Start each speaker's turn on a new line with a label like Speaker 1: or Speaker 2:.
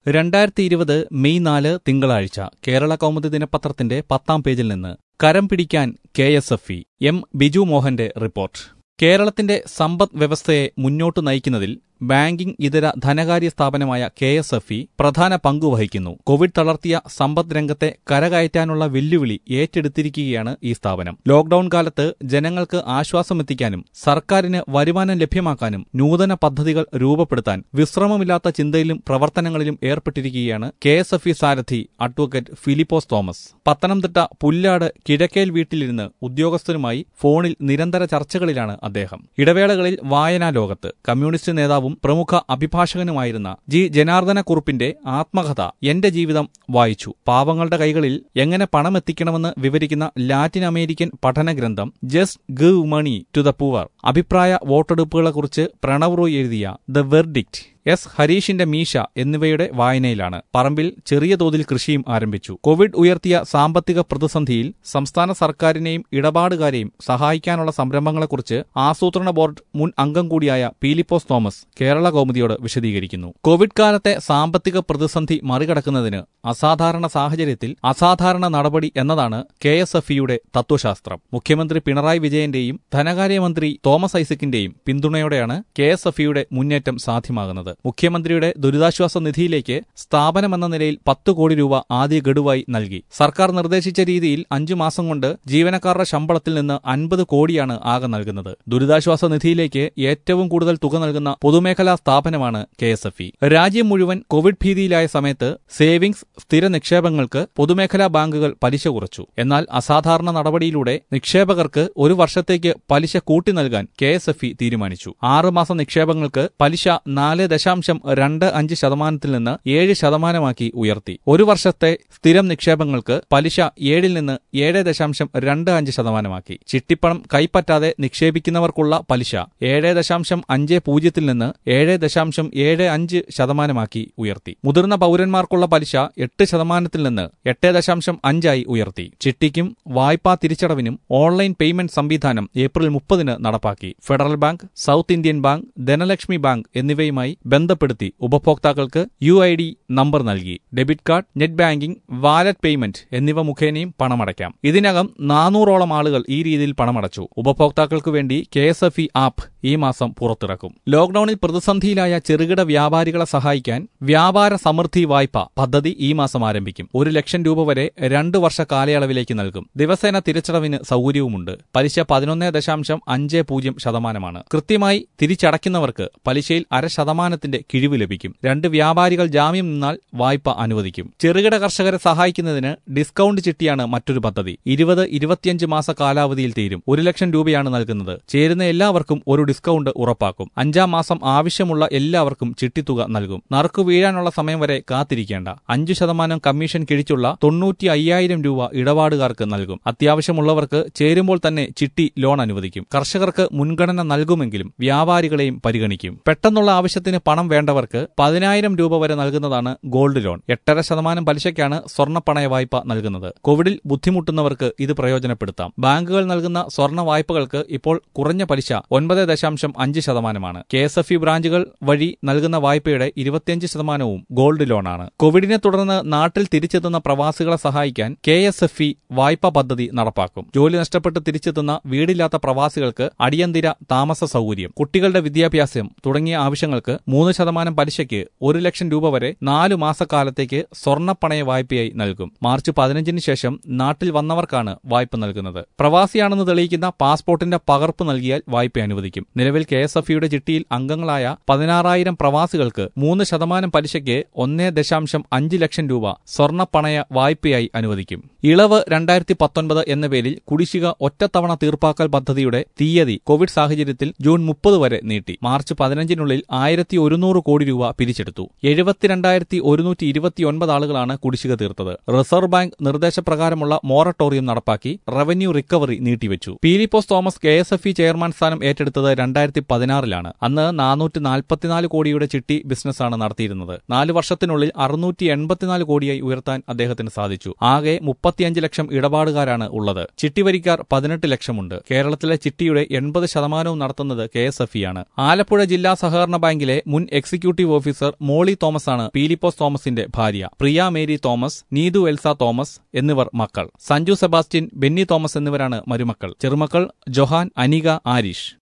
Speaker 1: രണ്ടായിരത്തി ഇരുപത് മെയ് നാല് തിങ്കളാഴ്ച കേരള കൗമുദി ദിനപത്രത്തിന്റെ പത്താം പേജിൽ നിന്ന് കരം പിടിക്കാൻ K S F E M Biju മോഹന്റെ റിപ്പോർട്ട് കേരളത്തിന്റെ സമ്പദ് വ്യവസ്ഥയെ മുന്നോട്ടു നയിക്കുന്നതിൽ ബാങ്കിംഗ് ഇതര ധനകാര്യ സ്ഥാപനമായ കെ എസ് എഫ് ഇ പ്രധാന പങ്കുവഹിക്കുന്നു കോവിഡ് തളർത്തിയ സമ്പദ് രംഗത്തെ കരകയറ്റാനുള്ള വെല്ലുവിളി ഏറ്റെടുത്തിരിക്കുകയാണ് ഈ സ്ഥാപനം ലോക്ഡൌൺ കാലത്ത് ജനങ്ങൾക്ക് ആശ്വാസമെത്തിക്കാനും സർക്കാരിന് വരുമാനം ലഭ്യമാക്കാനും നൂതന പദ്ധതികൾ രൂപപ്പെടുത്താൻ വിശ്രമമില്ലാത്ത ചിന്തയിലും പ്രവർത്തനങ്ങളിലും ഏർപ്പെട്ടിരിക്കുകയാണ് കെ എസ് എഫ് ഇ സാരഥി അഡ്വക്കേറ്റ് ഫിലിപ്പോസ് തോമസ് പത്തനംതിട്ട പുല്ലാട് കിഴക്കേൽ വീട്ടിലിരുന്ന് ഉദ്യോഗസ്ഥരുമായി ഫോണിൽ നിരന്തര ചർച്ചകളിലാണ് അദ്ദേഹം ഇടവേളകളിൽ വായനാ ലോകത്ത് കമ്മ്യൂണിസ്റ്റ് നേതാവും പ്രമുഖ അഭിഭാഷകനുമായിരുന്ന ജി ജനാർദ്ദന കുറുപ്പിന്റെ ആത്മകഥ എന്റെ ജീവിതം വായിച്ചു പാവങ്ങളുടെ കൈകളിൽ എങ്ങനെ പണമെത്തിക്കണമെന്ന് വിവരിക്കുന്ന ലാറ്റിൻ അമേരിക്കൻ പഠനഗ്രന്ഥം just give money to the poor അഭിപ്രായ വോട്ടെടുപ്പുകളെക്കുറിച്ച് പ്രണവ് റോയ് എഴുതിയ ദ വെർഡിക്റ്റ് എസ് ഹരീഷിന്റെ മീശ എന്നിവയുടെ വായനയിലാണ് പറമ്പിൽ ചെറിയ തോതിൽ കൃഷിയും ആരംഭിച്ചു കോവിഡ് ഉയർത്തിയ സാമ്പത്തിക പ്രതിസന്ധിയിൽ സംസ്ഥാന സർക്കാരിനെയും ഇടപാടുകാരെയും സഹായിക്കാനുള്ള സംരംഭങ്ങളെക്കുറിച്ച് ആസൂത്രണ ബോർഡ് മുൻ അംഗം കൂടിയായ പീലിപ്പോസ് തോമസ് കേരള കൗമുദിയോട് വിശദീകരിക്കുന്നു കോവിഡ് കാലത്തെ സാമ്പത്തിക പ്രതിസന്ധി മറികടക്കുന്നതിന് അസാധാരണ സാഹചര്യത്തിൽ അസാധാരണ നടപടി എന്നതാണ് കെ എസ് എഫ് ഇയുടെ തത്വശാസ്ത്രം മുഖ്യമന്ത്രി പിണറായി വിജയന്റെയും ധനകാര്യമന്ത്രി തോമസ് ഐസക്കിന്റെയും പിന്തുണയോടെയാണ് കെ എസ് എഫ് ഇയുടെ മുന്നേറ്റം സാധ്യമാകുന്നത് മുഖ്യമന്ത്രിയുടെ ദുരിതാശ്വാസ നിധിയിലേക്ക് സ്ഥാപനമെന്ന നിലയിൽ പത്ത് കോടി രൂപ ആദ്യ ഗഡുവായി നൽകി സർക്കാർ നിർദ്ദേശിച്ച രീതിയിൽ അഞ്ചു മാസം കൊണ്ട് ജീവനക്കാരുടെ ശമ്പളത്തിൽ നിന്ന് അൻപത് കോടിയാണ് ആകെ നൽകുന്നത് ദുരിതാശ്വാസ നിധിയിലേക്ക് ഏറ്റവും കൂടുതൽ തുക നൽകുന്ന പൊതുമേഖലാ സ്ഥാപനമാണ് കെ എസ് എഫ് ഇ രാജ്യം മുഴുവൻ കോവിഡ് ഭീതിയിലായ സമയത്ത് സേവിംഗ്സ് സ്ഥിര നിക്ഷേപങ്ങൾക്ക് പൊതുമേഖലാ ബാങ്കുകൾ പലിശ കുറച്ചു എന്നാൽ അസാധാരണ നടപടിയിലൂടെ നിക്ഷേപകർക്ക് ഒരു വർഷത്തേക്ക് പലിശ കൂട്ടി നൽകാൻ കെ എസ് എഫ് ഇ തീരുമാനിച്ചു ആറുമാസം നിക്ഷേപങ്ങൾക്ക് പലിശ നാല് ദശാംശം രണ്ട് അഞ്ച് ശതമാനത്തിൽ നിന്ന് ഏഴ് ശതമാനമാക്കി ഉയർത്തി ഒരു വർഷത്തെ സ്ഥിരം നിക്ഷേപങ്ങൾക്ക് പലിശ ഏഴിൽ നിന്ന് ഏഴ് ദശാംശം രണ്ട് അഞ്ച് ശതമാനമാക്കി ചിട്ടിപ്പണം കൈപ്പറ്റാതെ നിക്ഷേപിക്കുന്നവർക്കുള്ള പലിശ ഏഴ് ദശാംശം അഞ്ച് പൂജ്യത്തിൽ നിന്ന് ഏഴ് ദശാംശം ഏഴ് അഞ്ച് ശതമാനമാക്കി ഉയർത്തി മുതിർന്ന പൌരന്മാർക്കുള്ള പലിശ എട്ട് ശതമാനത്തിൽ നിന്ന് എട്ട് ദശാംശം അഞ്ചായി ഉയർത്തി ചിട്ടിക്കും വായ്പാ തിരിച്ചടവിനും ഓൺലൈൻ പേയ്മെന്റ് സംവിധാനം ഏപ്രിൽ മുപ്പതിന് നടപ്പാക്കി Federal Bank South Indian Bank Dhanlaxmi Bank എന്നിവയുമായി ബന്ധപ്പെടുത്തി ഉപഭോക്താക്കൾക്ക് യു ഐ ഡി നമ്പർ നൽകി debit card net banking wallet payment എന്നിവ മുഖേനയും പണമടയ്ക്കാം ഇതിനകം നാനൂറോളം ആളുകൾ ഈ രീതിയിൽ പണമടച്ചു ഉപഭോക്താക്കൾക്ക് വേണ്ടി K S F E app ഈ മാസം പുറത്തിറക്കും ലോക്ഡൌണിൽ പ്രതിസന്ധിയിലായ ചെറുകിട വ്യാപാരികളെ സഹായിക്കാൻ വ്യാപാര സമൃദ്ധി വായ്പ പദ്ധതി ഈ മാസം ആരംഭിക്കും ഒരു ലക്ഷം രൂപ വരെ രണ്ടു വർഷ കാലയളവിലേക്ക് നൽകും ദിവസേന തിരിച്ചടവിന് സൗകര്യവുമുണ്ട് പലിശ പതിനൊന്ന് ദശാംശം അഞ്ച് പൂജ്യം ശതമാനമാണ് കൃത്യമായി തിരിച്ചടയ്ക്കുന്നവർക്ക് പലിശയിൽ അര ശതമാനത്തിന്റെ കിഴിവ് ലഭിക്കും രണ്ട് വ്യാപാരികൾ ജാമ്യം നിന്നാൽ വായ്പ അനുവദിക്കും ചെറുകിട കർഷകരെ സഹായിക്കുന്നതിന് ഡിസ്കൌണ്ട് ചിട്ടിയാണ് മറ്റൊരു പദ്ധതി ഇരുപത് ഇരുപത്തിയഞ്ച് മാസ കാലാവധിയിൽ തീരും ഒരു ലക്ഷം രൂപയാണ് നൽകുന്നത് ചേരുന്ന എല്ലാവർക്കും ഒരു ഡിസ്കൌണ്ട് ഉറപ്പാക്കും അഞ്ചാം മാസം ആവശ്യമുള്ള എല്ലാവർക്കും ചിട്ടിത്തുക നൽകും നറുക്കു വീഴാനുള്ള സമയം വരെ കാത്തിരിക്കേണ്ട അഞ്ചു ശതമാനം കമ്മീഷൻ കിഴിച്ചുള്ള തൊണ്ണൂറ്റി അയ്യായിരം രൂപ ഇടപാടുകാർക്ക് നൽകും അത്യാവശ്യമുള്ളവർക്ക് ചേരുമ്പോൾ തന്നെ ചിട്ടി ലോൺ അനുവദിക്കും കർഷകർക്ക് മുൻഗണന നൽകുമെങ്കിലും വ്യാപാരികളെയും പരിഗണിക്കും പെട്ടെന്നുള്ള ആവശ്യത്തിന് പണം വേണ്ടവർക്ക് പതിനായിരം രൂപ വരെ നൽകുന്നതാണ് ഗോൾഡ് ലോൺ എട്ടര ശതമാനം പലിശയ്ക്കാണ് സ്വർണ്ണപ്പണയ വായ്പ നൽകുന്നത് കോവിഡിൽ ബുദ്ധിമുട്ടുന്നവർക്ക് ഇത് പ്രയോജനപ്പെടുത്താം ബാങ്കുകൾ നൽകുന്ന സ്വർണ്ണ വായ്പകൾക്ക് ഇപ്പോൾ കുറഞ്ഞ പലിശ ഒൻപത് ദശാംശം അഞ്ച് ശതമാനമാണ് കെ എസ് എഫ് ഇ ബ്രാഞ്ചുകൾ വഴി നൽകുന്ന വായ്പയുടെ ഇരുപത്തിയഞ്ച് ശതമാനവും ഗോൾഡ് ലോണാണ് കോവിഡിനെ തുടർന്ന് നാട്ടിൽ തിരിച്ചെത്തുന്ന പ്രവാസികളെ സഹായിക്കാൻ കെ എസ് എഫ് ഇ വായ്പാ പദ്ധതി നടപ്പാക്കും ജോലി നഷ്ടപ്പെട്ട് തിരിച്ചെത്തുന്ന വീടില്ലാത്ത പ്രവാസികൾക്ക് അടിയന്തര താമസ സൗകര്യം കുട്ടികളുടെ വിദ്യാഭ്യാസം തുടങ്ങിയ ആവശ്യങ്ങൾക്ക് മൂന്ന് ശതമാനം പലിശയ്ക്ക് ഒരു ലക്ഷം രൂപ വരെ നാലു മാസക്കാലത്തേക്ക് സ്വർണ്ണപ്പണയ വായ്പയായി നൽകും മാർച്ച് പതിനഞ്ചിന് ശേഷം നാട്ടിൽ വന്നവർക്കാണ് വായ്പ നൽകുന്നത് പ്രവാസിയാണെന്ന് തെളിയിക്കുന്ന പാസ്പോർട്ടിന്റെ പകർപ്പ് നൽകിയാൽ വായ്പ അനുവദിക്കും നിലവിൽ കെ എസ് എഫ് ഇയുടെ ചിട്ടിയിൽ അംഗങ്ങളായ പതിനാറായിരം പ്രവാസികൾക്ക് മൂന്ന് ശതമാനം പലിശയ്ക്ക് ഒന്നേ ദശാംശം അഞ്ച് ലക്ഷം രൂപ സ്വർണ്ണപ്പണയ വായ്പയായി അനുവദിക്കും ഇളവ് രണ്ടായിരത്തി പത്തൊൻപത് എന്ന പേരിൽ കുടിശ്ശിക ഒറ്റത്തവണ തീർപ്പാക്കൽ പദ്ധതിയുടെ തീയതി കോവിഡ് സാഹചര്യത്തിൽ ജൂൺ മുപ്പത് വരെ നീട്ടി മാർച്ച് പതിനഞ്ചിനുള്ളിൽ ആയിരത്തി ഒരുന്നൂറ് കോടി രൂപ പിരിച്ചെടുത്തു എഴുപത്തിരണ്ടായിരത്തി ഒരുന്നൂറ്റി ഇരുപത്തിയൊൻപത് ആളുകളാണ് കുടിശ്ശിക തീർത്തത് റിസർവ് ബാങ്ക് നിർദ്ദേശപ്രകാരമുള്ള മോറട്ടോറിയം നടപ്പാക്കി റവന്യൂ റിക്കവറി നീട്ടിവെച്ചു Philipose Thomas K S F E chairman സ്ഥാനം ഏറ്റെടുത്തത് രണ്ടായിരത്തി പതിനാറിലാണ് അന്ന് നാനൂറ്റി നാൽപ്പത്തിനാല് കോടിയുടെ ചിട്ടി ബിസിനസ്സാണ് നടത്തിയിരുന്നത് നാല് വർഷത്തിനുള്ളിൽ അറുന്നൂറ്റി എൺപത്തിനാല് കോടിയായി ഉയർത്താൻ അദ്ദേഹത്തിന് സാധിച്ചു ആകെ മുപ്പത്തിയഞ്ച് ലക്ഷം ഇടപാടുകാരാണ് ഉള്ളത് ചിട്ടിവരിക്കാർ പതിനെട്ട് ലക്ഷമുണ്ട് കേരളത്തിലെ ചിട്ടിയുടെ എൺപത് എൺപത് ശതമാനവും നടത്തുന്നത് കെ എസ് എഫ് ഇയാണ് ആലപ്പുഴ ജില്ലാ സഹകരണ ബാങ്കിലെ മുൻ എക്സിക്യൂട്ടീവ് ഓഫീസർ മോളി തോമസാണ് പീലിപ്പോസ് തോമസിന്റെ ഭാര്യ പ്രിയ മേരി തോമസ് നീതു എൽസ തോമസ് എന്നിവർ മക്കൾ സഞ്ജു സെബാസ്റ്റ്യൻ ബെന്നി തോമസ് എന്നിവരാണ് മരുമക്കൾ ചെറുമക്കൾ ജൊഹാൻ അനിക ആരിഷ്